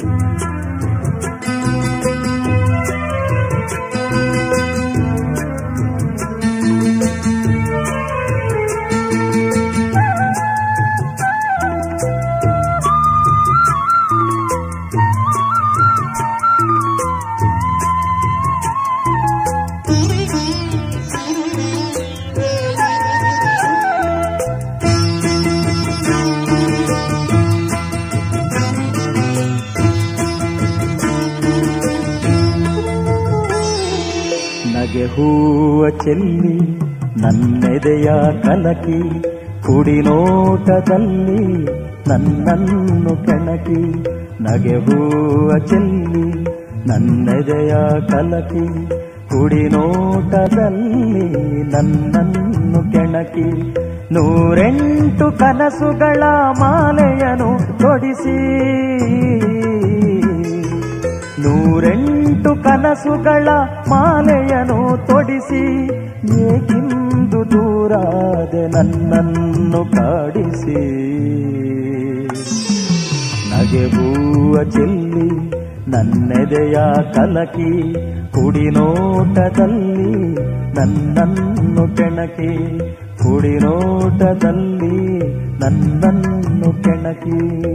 ನಗೆ ಹೂವ ಚೆಲ್ಲಿ ನನ್ನೆದೆಯ ಕಲಕಿ ಕುಡಿನೋಟದಲ್ಲಿ ನನ್ನನ್ನು ಕೆಣಕಿ ನಗೆ ಹೂವ ಚೆಲ್ಲಿ ನನ್ನೆದೆಯ ಕಲಕಿ ಕುಡಿನೋಟದಲ್ಲಿ ನನ್ನನ್ನು ಕೆಣಕಿ ನೂರೆಂಟು ಕನಸುಗಳ ಮಾಲೆಯನು ತೊಡಿಸಿ ನೂರೆಂಟು ಕನಸುಗಳ ಮಾಲೆಯನು ತೊಡಿಸಿ ಏಕಿಂದು ದೂರಾದೆ ನನ್ನನ್ನು ಕಾಡಿಸಿ ನಗೆ ಹೂವ ಚೆಲ್ಲಿ ನನ್ನೆದೆಯ ಕಲಕಿ ಕುಡಿನೋಟದಲ್ಲಿ ನನ್ನನ್ನು ಕೆಣಕಿ ಕುಡಿನೋಟದಲ್ಲಿ ನನ್ನನ್ನು ಕೆಣಕಿ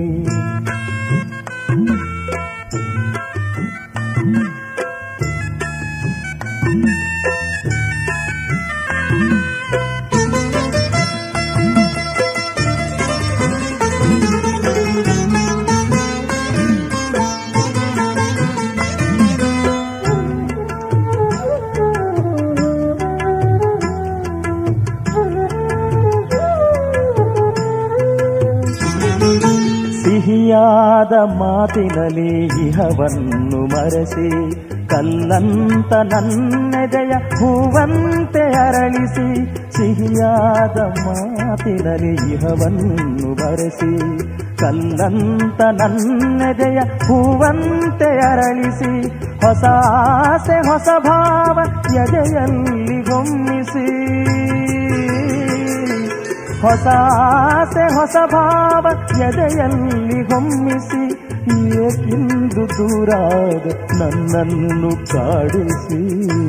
ಸಿಹಿಯಾದ ಮಾತಿನಲ್ಲಿ ಇಹವನ್ನು ಮರೆಸಿ ಕಲ್ಲಂತ ನನ್ನೆದೆಯ ಹೂವಂತೆ ಅರಳಿಸಿ ಸಿಹಿಯಾದ ಮಾತಿನಲ್ಲಿ ಇಹವನ್ನು ಮರೆಸಿ ಕಲ್ಲಂತ ನನ್ನೆದೆಯ ಹೂವಂತೆ ಅರಳಿಸಿ ಹೊಸ ಆಸೆ ಹೊಸ ಭಾವ ಎದೆಯಲ್ಲಿ ಗೊಮ್ಮಿಸಿ ಹೊಸ ಆಸೆ ಹೊಸ ಭಾವ ಎದೆಯಲ್ಲಿ ಹೊಮ್ಮಿಸಿ ಏಕಿಂದು ದೂರಾದ ನನ್ನನ್ನು ಕಾಡಿಸಿ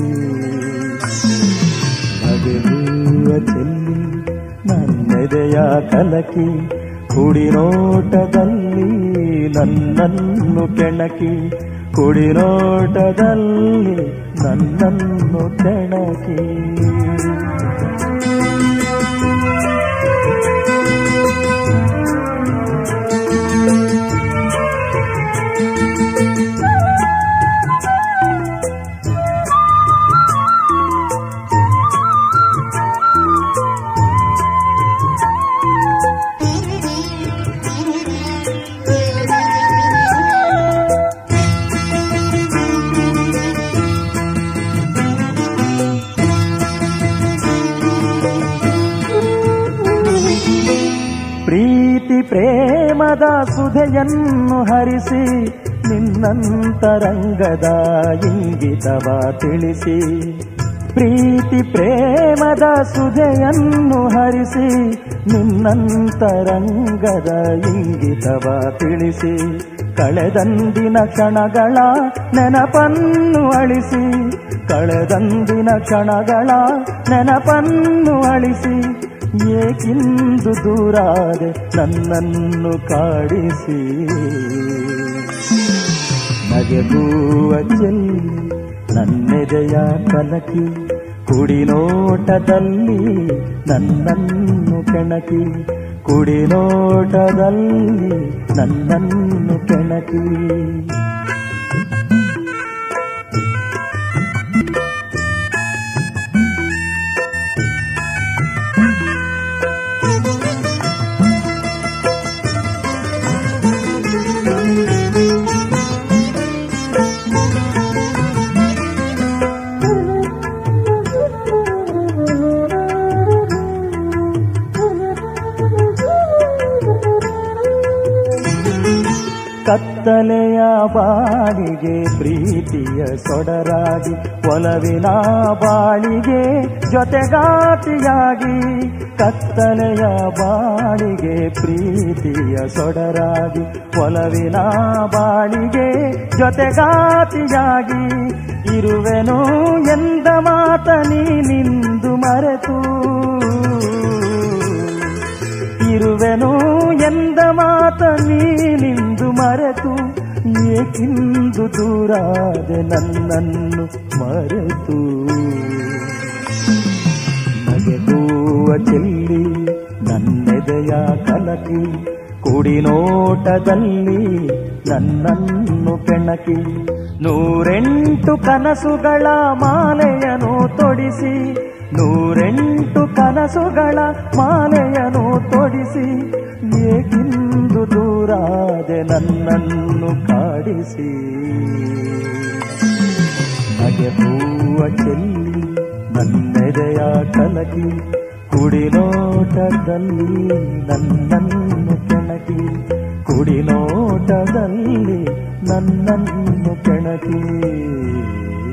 ನಗೆಲುವ ಚೆಲ್ಲಿ ನನ್ನೆದೆಯ ಕಲಕಿ ಕುಡಿನೋಟದಲ್ಲಿ ನನ್ನನ್ನು ಕೆಣಕಿ ಕುಡಿನೋಟದಲ್ಲಿ ನನ್ನನ್ನು ಕೆಣಕಿ ಪ್ರೀತಿ ಪ್ರೇಮದ ಸುಧೆಯನ್ನು ಹರಿಸಿ ನಿನ್ನಂತರಂಗದ ಇಂಗಿತವ ತಿಳಿಸಿ ಪ್ರೀತಿ ಪ್ರೇಮದ ಸುಧೆಯನ್ನು ಹರಿಸಿ ನಿನ್ನಂತರಂಗದ ಇಂಗಿತವ ತಿಳಿಸಿ ಕಳೆದಂದಿನ ಕ್ಷಣಗಳ ನೆನಪನ್ನು ಅಳಿಸಿ ಕಳೆದಂದಿನ ಕ್ಷಣಗಳ ನೆನಪನ್ನು ಅಳಿಸಿ ಏಕಿಂದು ದೂರಾದೆ ನನ್ನನ್ನು ಕಾಡಿಸಿ ನಗೆಗೂವ ಚೆಲ್ಲಿ ನನ್ನೆದೆಯ ಕಲಕಿ ಕುಡಿನೋಟದಲ್ಲಿ ನನ್ನನ್ನು ಕೆಣಕಿ ಕುಡಿನೋಟದಲ್ಲಿ ನನ್ನನ್ನು ಕೆಣಕಿ ಕತ್ತಲೆಯ ಬಾಳಿಗೆ ಪ್ರೀತಿಯ ಸೊಡರಾಗಿ ಒಲವಿನ ಬಾಳಿಗೆ ಜೊತೆಗಾತಿಯಾಗಿ ಕತ್ತಲೆಯ ಬಾಳಿಗೆ ಪ್ರೀತಿಯ ಸೊಡರಾಗಿ ಒಲವಿನ ಬಾಳಿಗೆ ಜೊತೆಗಾತಿಯಾಗಿ ಇರುವೆನು ಎಂದ ಮಾತ ನೀನಿಂದು ಮರೆತು ಇರುವೆನು ಎಂದ ಮಾತ ನೀನಿಂದು ಮರೆತು ಏಕಿಂದು ದೂರಾದೆ ನನ್ನನ್ನು ಮರೆತು ನಗೆಗೂವ ಚೆಲ್ಲಿ ನನ್ನೆದೆಯ ಕಲಕಿ ಕುಡಿನೋಟದಲ್ಲಿ ನನ್ನನ್ನು ಕೆಣಕಿ ನೂರೆಂಟು ಕನಸುಗಳ ಮಾಲೆಯನು ತೊಡಿಸಿ ನೂರೆಂಟು ಕನಸುಗಳ ಮಾಲೆಯನು ತೊಡಿಸಿ ಏಕಿಂದು ದೂರಾದೆ ನನ್ನನ್ನು ಕಾಡಿಸಿ ನಗೆ ಹೂವ ಚೆಲ್ಲಿ ನನ್ನೆದೆಯ ಕಲಕಿ ಕುಡಿನೋಟದಲ್ಲಿ ನನ್ನನ್ನು ಕೆಣಕಿ ಕುಡಿನೋಟದಲ್ಲಿ ನನ್ನನ್ನು ಕೆಣಕಿ